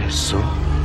السوق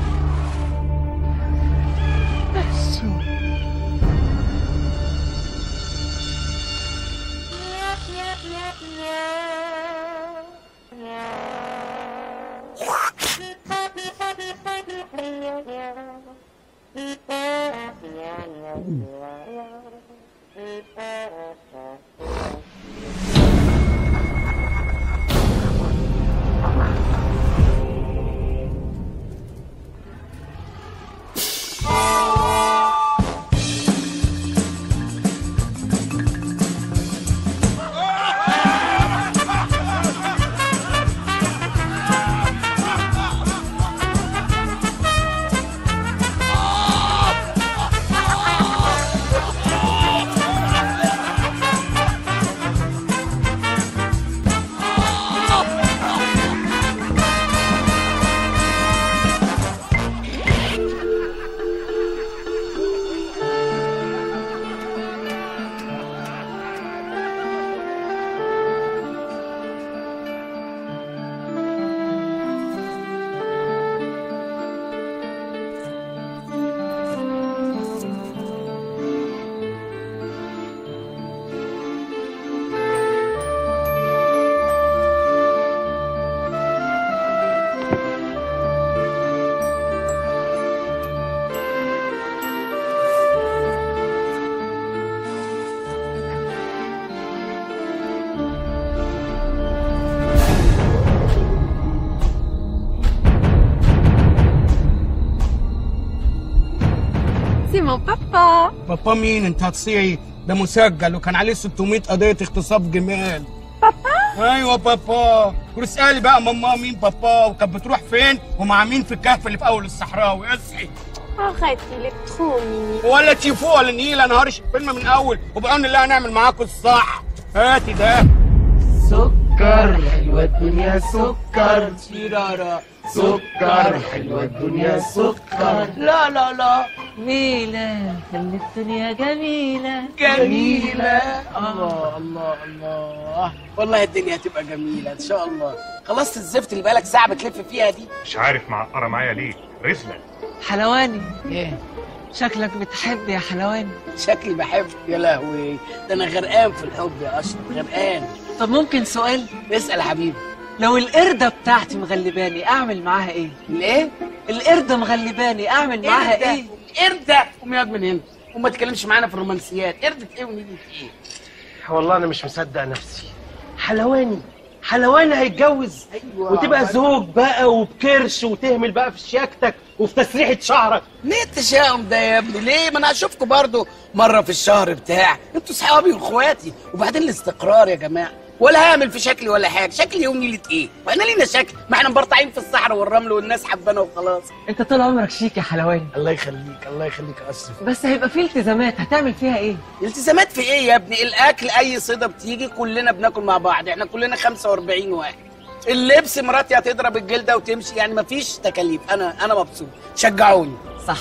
سي مون بابا بابا مين انت هتصيعي ده مسجل وكان عليه 600 قضيه اغتصاب جمال بابا ايوه بابا واسالي بقى ماما مين بابا وكانت بتروح فين ومع مين في الكهف اللي في اول الصحراوي اصحي Arrête, il est trop mimi. ولا تشوفوه ولا النيل انا هرش الفيلم من الاول وبعون الله هنعمل معاكم الصح هاتي ده سكر حلوة الدنيا سكر شيرارا سكر حلوة الدنيا سكر لا لا لا جميلة خلي الدنيا جميلة جميلة الله الله الله والله الدنيا هتبقى جميلة إن شاء الله خلصت الزفت اللي بقالك ساعة بتلف فيها دي مش عارف معقرة معايا ليه رسلة حلواني إيه شكلك بتحب يا حلواني شكلي بحب يا لهوي ده أنا غرقان في الحب يا أشرف غرقان طب ممكن سؤال اسأل يا حبيبي لو القردة بتاعتي مغلباني أعمل معاها إيه؟ الإيه؟ القردة مغلباني أعمل معاها قردة. إيه؟ قردة قوم ياض من هنا وما تتكلمش معانا في الرومانسيات قردة إيه ونيلة إيه؟ والله انا مش مصدق نفسي حلواني حلواني هيتجوز أيوة. وتبقى زوج بقى وبكرش وتهمل بقى في شياكتك وفي تسريحة شعرك ليه التشاؤم ده يا ابني ليه ما انا هشوفكم برضو مره في الشهر بتاع انتوا صحابي واخواتي وبعدين الاستقرار يا جماعه ولا هعمل في شكلي ولا حاجه شكلي يوم نيلة ايه واحنا لينا شكل ما احنا مبرطعين في الصحراء والرمل والناس حبانا وخلاص أنت طول عمرك شيك يا حلواني الله يخليك الله يخليك يا اشرف بس هيبقى في التزامات هتعمل فيها إيه؟ التزامات في ايه يا ابني الاكل اي صيده بتيجي كلنا بناكل مع بعض احنا كلنا 45 واحد اللبس مراتي هتضرب الجلده وتمشي يعني مفيش تكاليف انا انا مبسوط شجعوني صح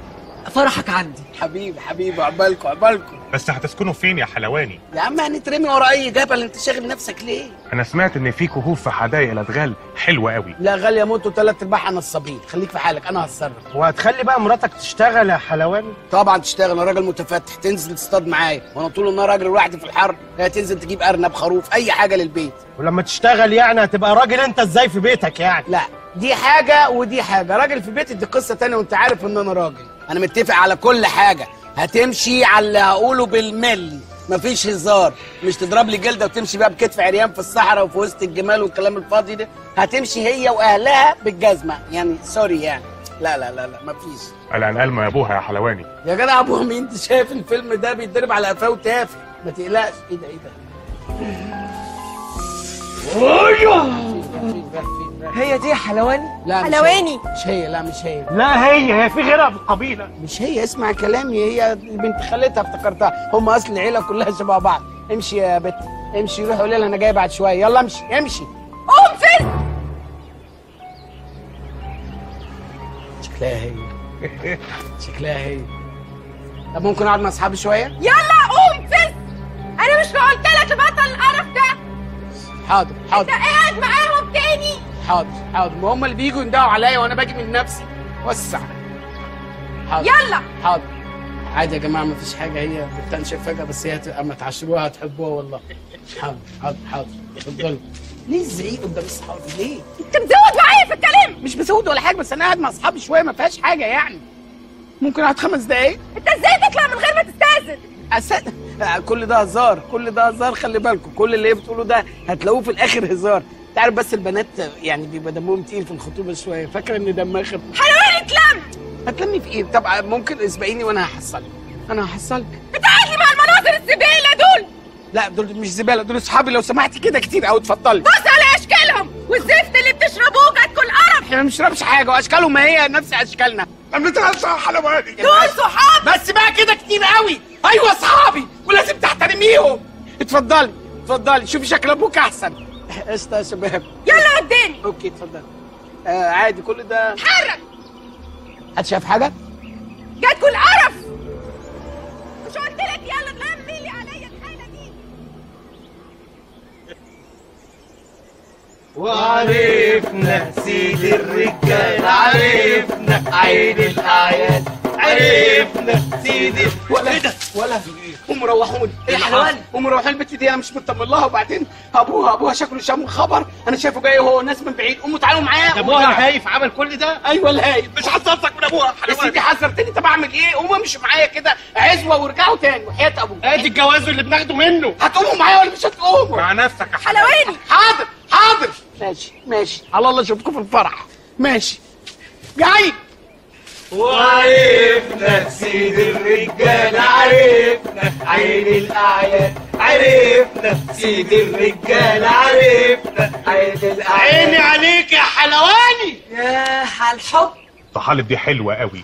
فرحك عندي حبيبي حبيبي عقبالكم عقبالكم بس هتسكنوا فين يا حلواني يا عم هنترمي ورا اي جبل انت شاغل نفسك ليه انا سمعت ان في كهوف في حدائق الادغال حلوة قوي لا غاليه موتوا ثلاث ارباعها نصابين خليك في حالك انا هتصرف وهتخلي بقى مراتك تشتغل يا حلواني طبعا تشتغل انا راجل متفتح تنزل تصطاد معايا وانا طول النهار اجري لوحدي في الحر هي تنزل تجيب ارنب خروف اي حاجه للبيت ولما تشتغل يعني هتبقى راجل انت ازاي في بيتك يعني لا دي حاجه ودي حاجه راجل في بيتي دي قصه تانية وانت عارف ان انا راجل انا متفق على كل حاجه هتمشي على اللي هقوله بالملي مفيش هزار مش تضرب لي جلده وتمشي بقى بكتف عريان في الصحراء وفي وسط الجمال والكلام الفاضي ده هتمشي هي واهلها بالجزمه يعني سوري يعني لا لا لا لا مفيش قلقان قلمة يا ابوها يا حلواني يا جدع ابو مين انت شايف الفيلم ده بيتضرب على قفاه وتافه ما تقلقش ايه ده ايه ده هي دي يا حلواني؟ لا مش حلواني. هي. مش هي لا مش هي لا هي هي في غيرها في القبيلة مش هي اسمع كلامي هي بنت خالتها افتكرتها هم اصل العيله كلها شبه بعض امشي يا بت امشي روح قولي لها انا جاي بعد شويه يلا امشي امشي قوم فين شكلها هي شكلها هي طب ممكن اقعد مع اصحابي شويه يلا قوم فين انا مش قلت لك تبطل القرف ده حاضر انت حاضر قاعد معاهم تاني حاضر حاضر ما هم اللي بيجوا يندهوا عليا وانا باجي من نفسي وسع حاضر يلا حاضر عادي يا جماعه مفيش حاجه هي بتنشف فجاه بس هي هت- اما تعشروها هتحبوها والله حاضر حاضر حاضر اتفضلوا ليه الزعيق قدام اصحابي ليه؟ انت بتزود معايا في الكلام مش بزود ولا حاجه بس انا قاعد مع اصحابي شويه ما فيهاش حاجه يعني ممكن اقعد خمس دقايق انت ازاي تطلع من غير ما تستاذن أسد... آه، كل ده هزار كل ده هزار خلي بالكم كل اللي هي بتقوله ده هتلاقوه في الاخر هزار انت عارف بس البنات يعني بيبقى دمهم تقيل في الخطوبه شويه فاكره ان دمها خفيف حلواني اتلم هتلمي في ايه طب ممكن اسبقيني وانا هحصلك انا هحصلك بتعالي مع المناظر الزباله دول لا دول مش زباله دول اصحابي لو سمحتي كده كتير قوي اتفضلي بص على اشكالهم والزفت اللي بتشربوه جاتكوا القرف احنا ما بنشربش حاجه واشكالهم ما هي نفس اشكالنا ما بنتغلش على حلواني دول صحاب بس بقى كده كتير قوي ايوه اصحابي ولازم تحترميهم اتفضلي اتفضلي شوفي شكل ابوك احسن قشطه يا شباب يلا قدامي اوكي اتفضلي آه عادي كل ده اتحرك حد شاف حاجه جاتكوا القرف مش قلت لك يلا تلمي لي عليا الحاله دي وعرفنا سيد الرجال عرفنا عين الاعياد عرفنا سيد ولا ايه ده ولا هم روحوني ايه يا حلواني هم روحوني البت دي انا مش مطمن لها وبعدين ابوها ابوها شكله شام خبر انا شايفه جاي هو ناس من بعيد قوموا تعالوا معايا ابوها هايف عمل كل ده ايوه الهايب مش حصلتك من ابوها يا سيدي حذرتني طب اعمل ايه قوموا امشوا معايا كده عزوه وارجعوا تاني وحياه ابوك ادي الجواز اللي بناخده منه هتقوموا معايا ولا مش هتقوموا مع نفسك يا حلواني حاضر حاضر ماشي ماشي على الله اشوفكم في الفرح ماشي جاي وعرفنا سيد الرجال عرفنا عين الاعياد عرفنا سيد الرجال عرفنا عين الاعياد عيني عليك يا حلواني يا الحب طحالب دي حلوه قوي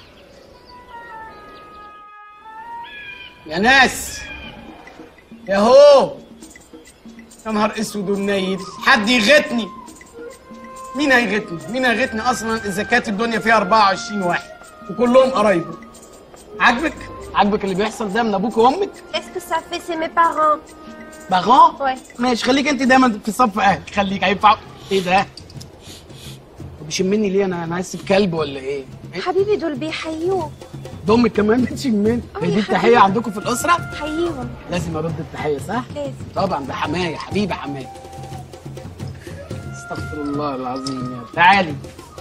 يا ناس يا هو يا نهار اسود ومنيل حد يغتني مين هيغتني مين هيغتني اصلا اذا كانت الدنيا فيها 24 واحد وكلهم قرايبه عاجبك عاجبك اللي بيحصل ده من ابوك وامك Qu'est-ce que ça fait c'est mes parents بغاه Ouais. ماشي خليك انت دايما في صف اهلك خليك هينفع ايه ده طب بيشمني ليه انا انا اسف كلب ولا ايه حبيبي دول بيحيوك ضمك كمان بتشمني آه هي يا دي التحيه حبيبي. عندكم في الاسره حييهم لازم ارد التحيه صح لازم طبعا ده حماية حبيبي حماية استغفر الله العظيم يا رب. تعالي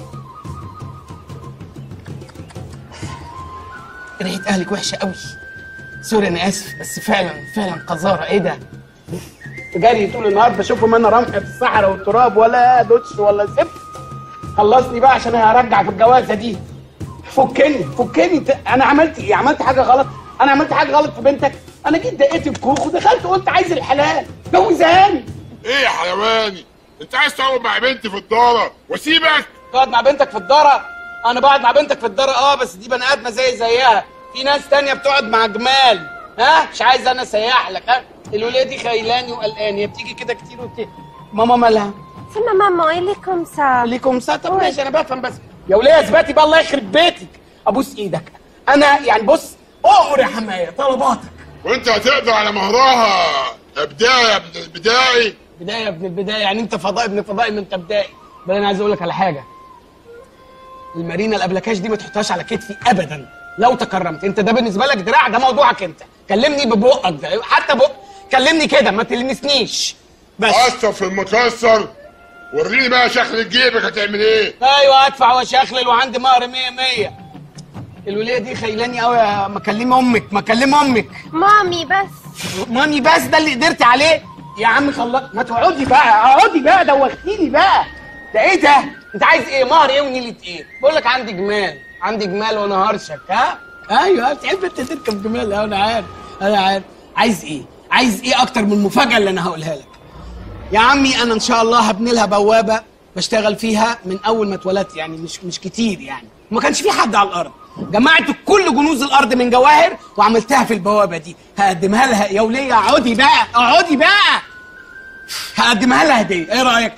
ريحة أهلك وحشة قوي سوري أنا آسف بس فعلا فعلا قذارة إيه ده؟ جري طول النهار بشوفهم أنا رمح في الصحراء والتراب ولا دوتش ولا زفت خلصني بقى عشان هرجع في الجوازة دي فكني فكني ت- أنا عملت إيه؟ عملت حاجة غلط؟ أنا عملت حاجة غلط في بنتك؟ أنا جيت دقيت الكوخ ودخلت قلت عايز الحلال جوزهاني ايه يا حيواني انت عايز تقعد مع بنتي في الدارة واسيبك تقعد مع بنتك في الدارة انا بقعد مع بنتك في الدارة اه بس دي بني ادمه زي زيها في ناس تانية بتقعد مع جمال ها مش عايز انا اسيح لك ها الوليه دي خيلاني وقلقاني هي بتيجي كده كتير وت... ماما مالها C'est ma maman, elle est comme ça. ليكم ساعة طب ماشي انا بفهم بس يا وليه اثبتي بقى الله يخرب بيتك ابوس ايدك انا يعني بص اؤمر يا حمايه طلباتك وانت هتقدر على مهرها بداية يا ابن البداية بدايه ابن البدايه يعني انت فضائي ابن فضائي من انت بدائي بل انا عايز اقول لك على حاجه المارينا الابلكاش دي ما تحطهاش على كتفي ابدا لو تكرمت انت ده بالنسبه لك دراع ده موضوعك انت كلمني ببقك ده حتى بق كلمني كده ما تلمسنيش بس قصة في المكسر وريني بقى شكل جيبك هتعمل ايه ايوه ادفع واشخلل وعندي مهر 100 100 الوليه دي خيلاني قوي يا ما اكلم امك ما اكلم امك مامي بس مامي بس ده اللي قدرت عليه يا عم خلص ما تقعدي بقى اقعدي بقى دوختيني بقى ده ايه ده انت عايز ايه مهر ايه ونيله ايه بقول لك عندي جمال عندي جمال وانا هرشك ها ايوه بتحب انت تركب جمال اه انا عارف انا عارف عايز ايه عايز ايه اكتر من المفاجاه اللي انا هقولها لك يا عمي انا ان شاء الله هبني لها بوابه بشتغل فيها من اول ما اتولدت يعني مش مش كتير يعني ما كانش في حد على الارض جمعت كل كنوز الارض من جواهر وعملتها في البوابه دي هقدمها لها يا وليه اقعدي بقى اقعدي بقى هقدمها لها هديه ايه رايك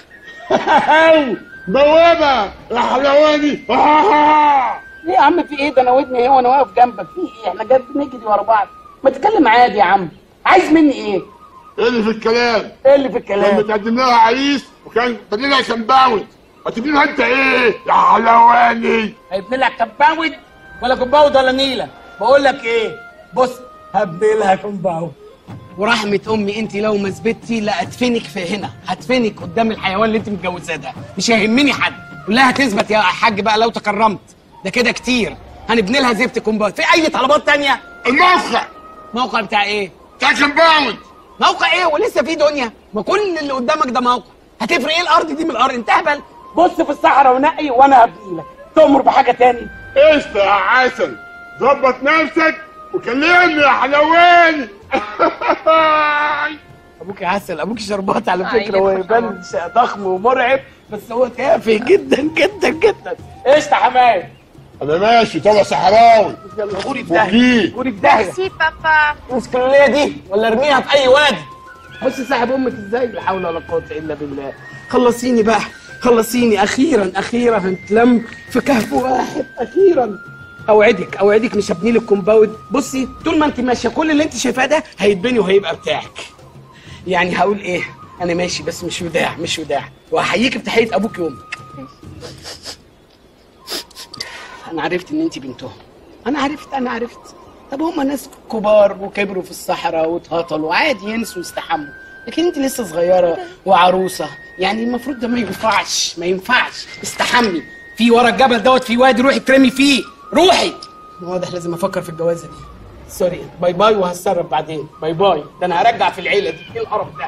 بوابة يا حلواني ليه يا عم في ايه ده انا ودني ايه وانا واقف جنبك في ايه احنا جاي بنجري ورا بعض ما تتكلم عادي يا عم عايز مني ايه ايه اللي في الكلام ايه اللي في كان الكلام متقدم لها عريس وكان بديلها كان باوت هتبني لها انت ايه يا حلواني هيبني لك كومباوند ولا كومباوند ولا نيله بقول لك ايه بص هبني لها كومباوند ورحمة أمي أنت لو ما ثبتي لا أدفنك في هنا هدفنك قدام الحيوان اللي أنت متجوزاه ده مش هيهمني حد كلها هتثبت يا حاج بقى لو تكرمت ده كده كتير هنبني لها زفت كومباوند في أي طلبات تانية الموقع موقع بتاع إيه؟ بتاع كومباوند موقع إيه ولسه في دنيا ما كل اللي قدامك ده موقع هتفرق إيه الأرض دي من الأرض أنت أهبل بص في الصحراء ونقي وأنا هبني لك تؤمر بحاجة تاني قشطة يا عسل ظبط نفسك وكلمني يا حلواني ابوك عسل ابوك شربات على فكره عينك هو ما شاء يبان ضخم ومرعب بس هو تافه جدا جدا جدا ايش يا حماية انا ماشي طبع صحراوي يلا غوري في داهيه وكيل غوري في داهيه سي بابا امسك الليله دي ولا ارميها في اي وادي بص صاحب امك ازاي لا حول ولا قوه الا بالله خلصيني بقى خلصيني اخيرا اخيرا هنتلم في كهف واحد اخيرا اوعدك اوعدك مش هبني لك كومباوند بصي طول ما انت ماشيه كل اللي انت شايفاه ده هيتبني وهيبقى بتاعك يعني هقول ايه انا ماشي بس مش وداع مش وداع وهحييك بتحيه ابوك وامك انا عرفت ان انت بنتهم انا عرفت انا عرفت طب هم ناس كبار وكبروا في الصحراء واتهطلوا عادي ينسوا ويستحموا لكن انت لسه صغيره وعروسه يعني المفروض ده ما ينفعش ما ينفعش استحمي في ورا الجبل دوت في وادي روحي ترمي فيه روحي واضح لازم افكر في الجوازه دي سوري باي باي وهتصرف بعدين باي باي ده انا هرجع في العيله دي ايه القرف ده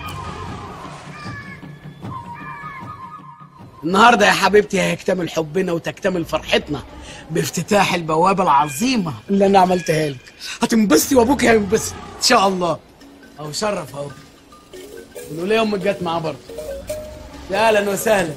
النهارده يا حبيبتي هيكتمل حبنا وتكتمل فرحتنا بافتتاح البوابه العظيمه اللي انا عملتها لك هتنبسطي وابوك هينبسط ان شاء الله اهو شرف اهو والوليه امك جت معاه برضه يا اهلا وسهلا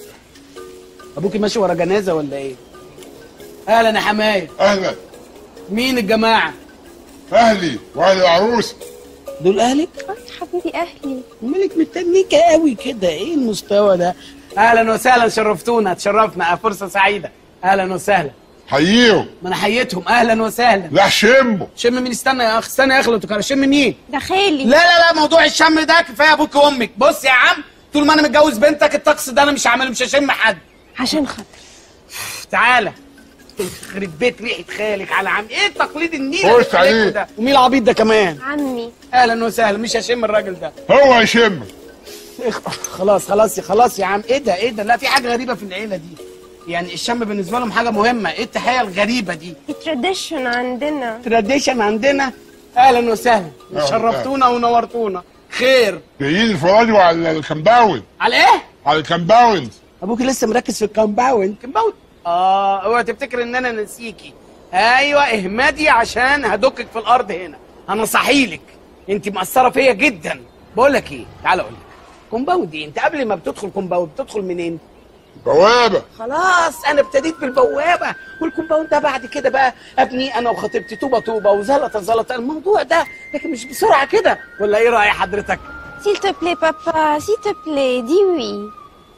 ابوكي ماشي ورا جنازه ولا ايه اهلا يا حمايه اهلا مين الجماعه اهلي واهل العروس دول اهلك حبيبي اهلي مالك مستنيكه قوي كده ايه المستوى ده اهلا وسهلا شرفتونا تشرفنا فرصه سعيده اهلا وسهلا حييهم ما انا حييتهم اهلا وسهلا لا شمه شم مين استنى يا اخ استنى يا اخ لو تكرر شم مين ده خالي لا لا لا موضوع الشم ده كفايه ابوك وامك بص يا عم طول ما انا متجوز بنتك الطقس ده انا مش هعمله مش هشم حد عشان خاطر تعالى يخرب بيت ريحه خالك على عم ايه التقليد النيل خش اللي بتعمله عليه. ده ومين العبيط ده كمان عمي اهلا وسهلا مش هشم الراجل ده هو يشمك اخ- خلاص خلاص يا خلاص يا عم ايه ده ايه ده لا في حاجه غريبه في العيله دي يعني الشم بالنسبه لهم حاجه مهمه ايه التحيه الغريبه دي التراديشن عندنا تراديشن عندنا اهلا وسهلا أهلا. شرفتونا ونورتونا خير جايين الفرادي على الكمباوند على ايه على الكمباوند ابوك لسه مركز في الكومباوند كومباوند اه اوعى تفتكر ان انا نسيكي ايوه اهمدي عشان هدكك في الارض هنا انا صحيلك انت مأثره فيا جدا بقول لك ايه تعالى اقول لك كومباوند ايه انت قبل ما بتدخل كومباوند بتدخل منين بوابه خلاص انا ابتديت بالبوابه والكومباوند ده بعد كده بقى ابني انا وخطيبتي طوبه طوبه وزلطه زلطه الموضوع ده لكن مش بسرعه كده ولا ايه راي حضرتك s'il te plaît بابا s'il te plaît dis oui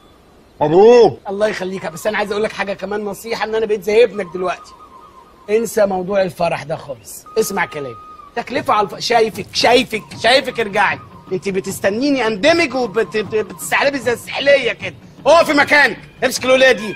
مبروك الله يخليك بس انا عايز اقول لك حاجه كمان نصيحه ان انا بقيت زي ابنك دلوقتي انسى موضوع الفرح ده خالص اسمع كلامي تكلفه على الف... شايفك شايفك شايفك ارجعي انت بتستنيني اندمج وبتستعلبي زي السحليه كده اقفي مكانك امسك الوليه دي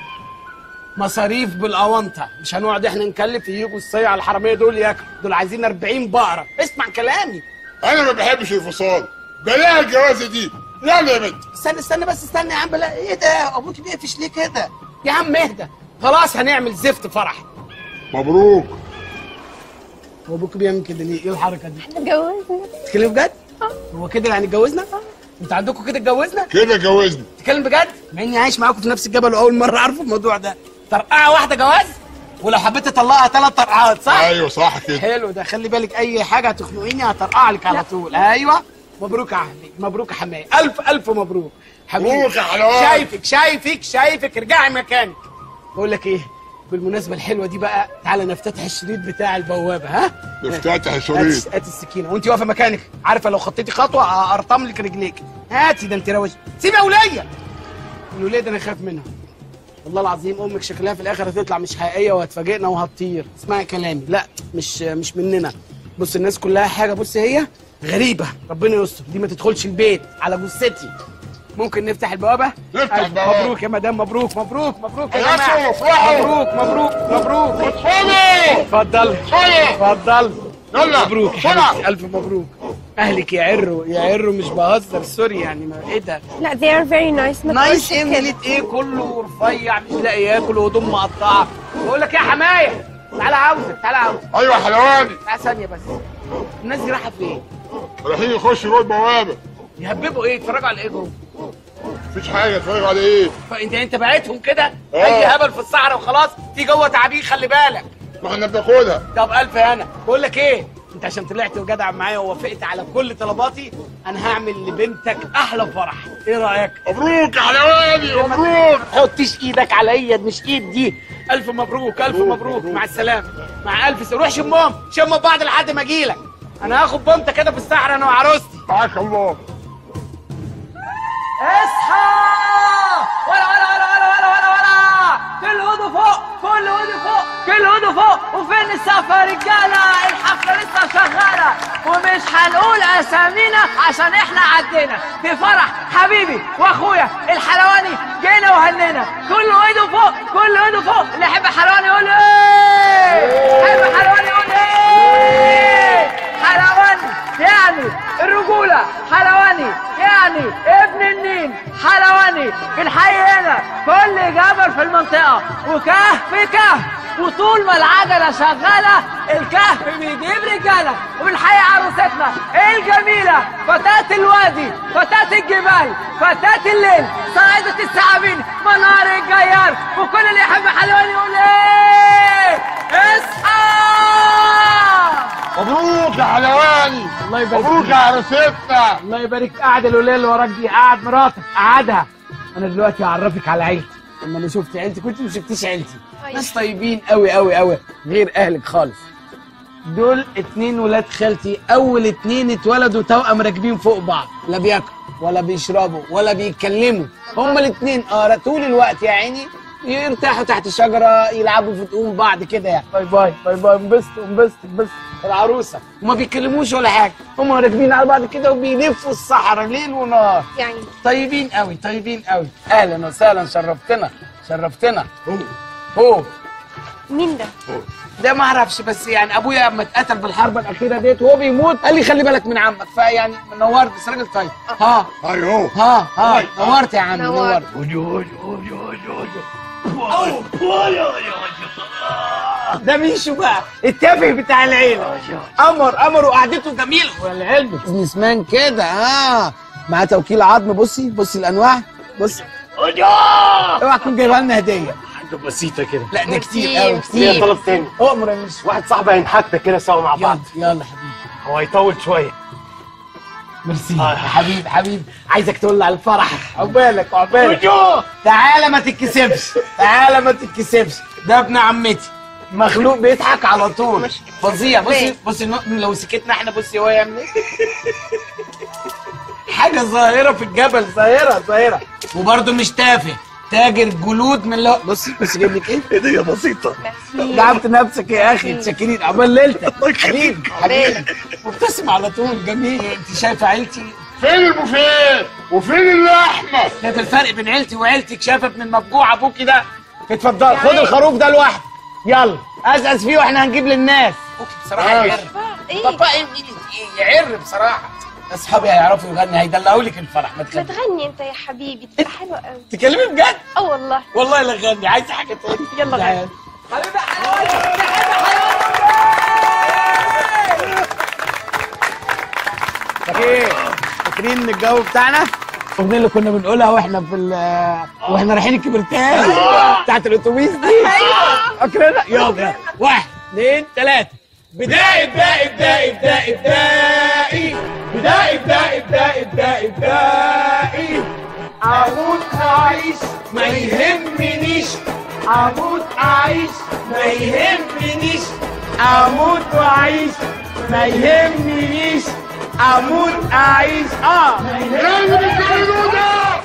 مصاريف بالاونطه مش هنقعد احنا نكلف يجوا الصيع الحراميه دول ياكلوا دول عايزين 40 بقره اسمع كلامي انا ما بحبش الفصال بلاها الجوازه دي لا يا بنت استنى استنى بس استنى يا عم بلا ايه ده ابوك بيقفش ليه كده يا عم اهدى خلاص هنعمل زفت فرح مبروك هو ابوك بيعمل كده ليه؟ ايه الحركه دي؟ اتجوزنا تتكلم بجد؟ هو كده يعني اتجوزنا؟ انتوا عندكم كده اتجوزنا؟ كده جوزني تتكلم بجد؟ مع اني عايش معاكم في نفس الجبل واول مره اعرف الموضوع ده طرقعه واحده جواز؟ ولو حبيت تطلقها ثلاث طرقعات صح؟ ايوه صح كده حلو ده خلي بالك اي حاجه هتخنقيني هطرقع لك على طول ايوه مبروك يا حبيبي مبروك يا حماية الف الف مبروك حبيبي مبروك يا حلوان. شايفك شايفك شايفك ارجعي مكانك بقول لك ايه بالمناسبه الحلوه دي بقى تعالى نفتتح الشريط بتاع البوابه ها نفتتح هات الشريط هات السكينه وانت واقفه مكانك عارفه لو خطيتي خطوه ارطم لك رجليك هاتي ده انت روش سيبي يا وليه الوليه ده انا خايف منها والله العظيم امك شكلها في الاخر هتطلع مش حقيقيه وهتفاجئنا وهتطير اسمعي كلامي لا مش مش مننا بص الناس كلها حاجه بص هي غريبه ربنا يستر دي ما تدخلش البيت على جثتي ممكن نفتح البوابه نفتح ألف البوابة. مبروك يا مدام مبروك مبروك مبروك يا يا جماعه سيدي، افرحوا. مبروك مبروك مبروك ادخلوا اتفضل ادخلوا اتفضل يلا مبروك يا بسرعة. حبيبتي الف مبروك اهلك يا عرو يا عرو مش بهزر سوري يعني ما ايه ده لا they are very nice ما نايس تقولش كده. انجلت ايه كله رفيع مش لاقي ياكل وهدوم مقطعه بقول لك ايه يا حمايه تعالى عاوزك تعالى عاوزك ايوه يا حلواني تعالى ثانيه بس الناس دي رايحه فين؟ رايحين يخشوا جوه البوابه يهببوا ايه يتفرجوا على ايه جوه؟ مفيش حاجه اتفرجوا على ايه فانت انت بعتهم كده آه. اي هبل في الصحراء وخلاص في جوه تعابين خلي بالك ما احنا بناخدها طب الف هنا بقول لك ايه انت عشان طلعت وجدع معايا ووافقت على كل طلباتي انا هعمل لبنتك احلى فرح ايه رايك مبروك يا حلواني مبروك حطيش ايدك على ايد مش ايد دي الف مبروك الف مبروك مع السلامه مع الف سلامه روح شمهم شموا بعض لحد ما اجيلك انا هاخد بنتك كده في الصحراء انا وعروستي معاك الله اصحى ولا ولا ولا ولا ولا ولا ولا كل هدو فوق كل هدو فوق كل هدو فوق وفين السقف يا رجاله الحفله لسه شغاله ومش هنقول اسامينا عشان احنا عدينا في فرح حبيبي واخويا الحلواني جينا وهنينا كل هدو فوق كل هدو فوق اللي يحب حلواني يقول ايه يحب حلواني يقول ايه حلواني يعني الرجولة حلواني يعني ابن النيل حلواني بنحيي هنا كل جبل في المنطقة وكهف كهف وطول ما العجلة شغالة الكهف بيجيب رجالة وبنحيي عروستنا الجميلة فتاة الوادي فتاة الجبال فتاة الليل صاعدة الثعابين منار الجيار وكل اللي يحب حلواني يقول ايه اصحى مبروك يا حلواني الله يبارك مبروك يا عروستنا الله يبارك قاعد الوليه اللي وراك دي قاعد مراتك قعدها انا دلوقتي هعرفك على عيلتي لما انا شفت عيلتي كنت ما شفتيش عيلتي أيوة. ناس طيبين قوي قوي قوي غير اهلك خالص دول اتنين ولاد خالتي اول اتنين اتولدوا توأم راكبين فوق بعض لا بياكلوا ولا بيشربوا ولا بيتكلموا هما الاتنين اه طول الوقت يا عيني يرتاحوا تحت شجره يلعبوا في تقوم بعض كده يعني باي باي باي باي انبسطوا انبسطوا انبسطوا العروسه وما بيتكلموش ولا حاجه هما راكبين على بعض كده وبيلفوا الصحراء ليل ونهار يعني طيبين قوي طيبين قوي اهلا وسهلا شرفتنا شرفتنا هو مين ده؟ ده ما اعرفش بس يعني ابويا لما اتقتل بالحرب الاخيره ديت وهو بيموت قال لي خلي بالك من عمك فيعني نورت بس راجل طيب ها ايوه ها ها نورت يا عم نورت. نورت ده ميشو بقى التافه بتاع العيله قمر قمر وقعدته جميله والعلم بزنس مان كده اه معاه توكيل عظم بصي بصي الانواع بصي اوعى تكون جايبها لنا هديه حاجه بسيطه كده لا ده كتير ميرسي، قوي ميرسي. كتير ليا طلب تاني اؤمر يا ميشو واحد صاحبي هينحكنا كده سوا مع بعض يلا يلا حبيبي هو هيطول شويه ميرسي حبيبي حبيبي عايزك تقول لي على الفرح عقبالك عقبالك تعالى ما تتكسفش تعالى ما تتكسفش ده ابن عمتي مخلوق بيضحك على طول فظيع بصي بصي النق- لو سكتنا احنا بصي هو يعمل ايه حاجه ظاهره في الجبل ظاهره ظاهره وبرده مش تافه تاجر جلود من لو بصي بصي جايب لك ايه هديه بسيطه دعمت نفسك يا اخي متشكرين عقبال ليلتك حبيبي حبيبي مبتسم على طول جميل انت شايفه عيلتي فين البوفيه وفين اللحمه شايف الفرق بين عيلتي وعيلتك شايف ابن المفجوع ابوكي ده اتفضل خد الخروف ده لوحده يلا ازقز فيه واحنا هنجيب للناس ابوكي بصراحه يعر ايه؟ بابا ايه ايه يعر بصراحه اصحابي هيعرفوا يغني هيدلعوا لك الفرح ما ما تخافيش تغني انت يا حبيبي تبقى حلوة قوي تكلمي بجد اه والله والله لا غني عايزه حاجه تاني يلا تعال. غني. حبيبي حلواني فاكرين فاكرين الجو بتاعنا الاغنيه اللي كنا بنقولها واحنا في ال- واحنا رايحين الكبرتان بتاعت الاتوبيس دي ايوه فاكرينها يلا يلا واحد اثنين ثلاثه بداية بداية بداية بداية بداية بداية بداية بداية بداية بداية أموت أعيش ما يهمنيش أموت أعيش ما يهمنيش أموت وأعيش ما يهمنيش أموت أعيش آه لازم الجنود ده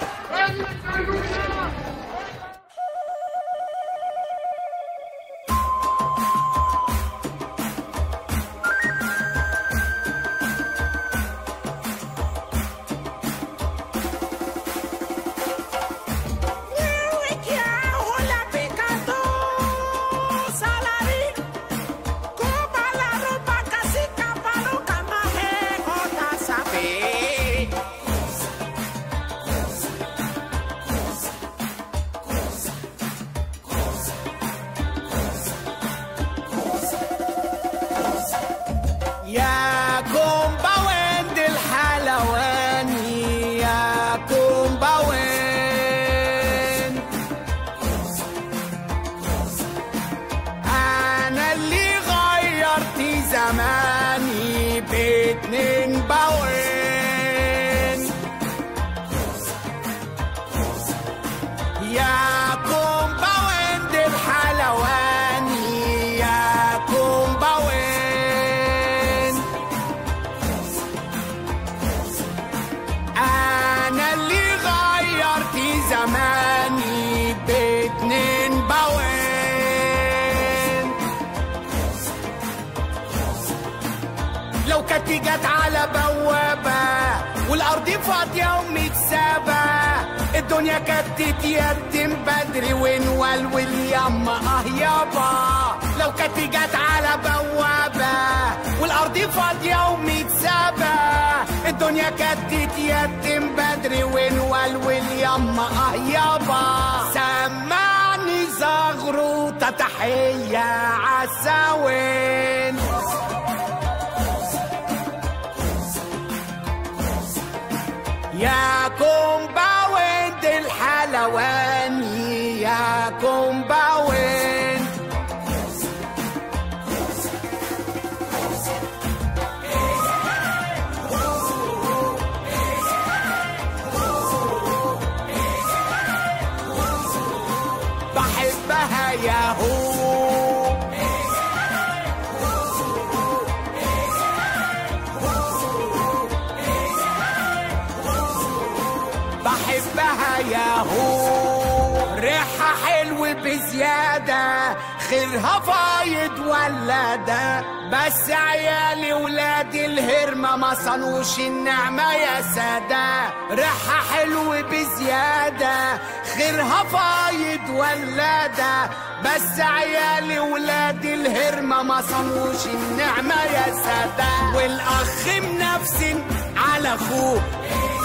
كانت جت على بوابة والأرض فاضية ومتسابة الدنيا كانت تتيتم بدري ونولول ياما اه يابا لو كانت جت على بوابة والأرض فاضية ومتسابة الدنيا كانت تتيتم بدري ونولول ياما اه يابا سمعني زغروطة تحية عالسوين يا كومباوند الحلواني يا كومباوند بحبها يا هو بحبها يا هو ريحها حلو بزيادة خيرها فايض ولادة بس عيالي ولادي الهرمة ما صنوش النعمة يا سادة ريحها حلو بزيادة خيرها فايض ولادة بس عيالي ولادي الهرمة ما صنوش النعمة يا سادة والأخ منفسن على أخوه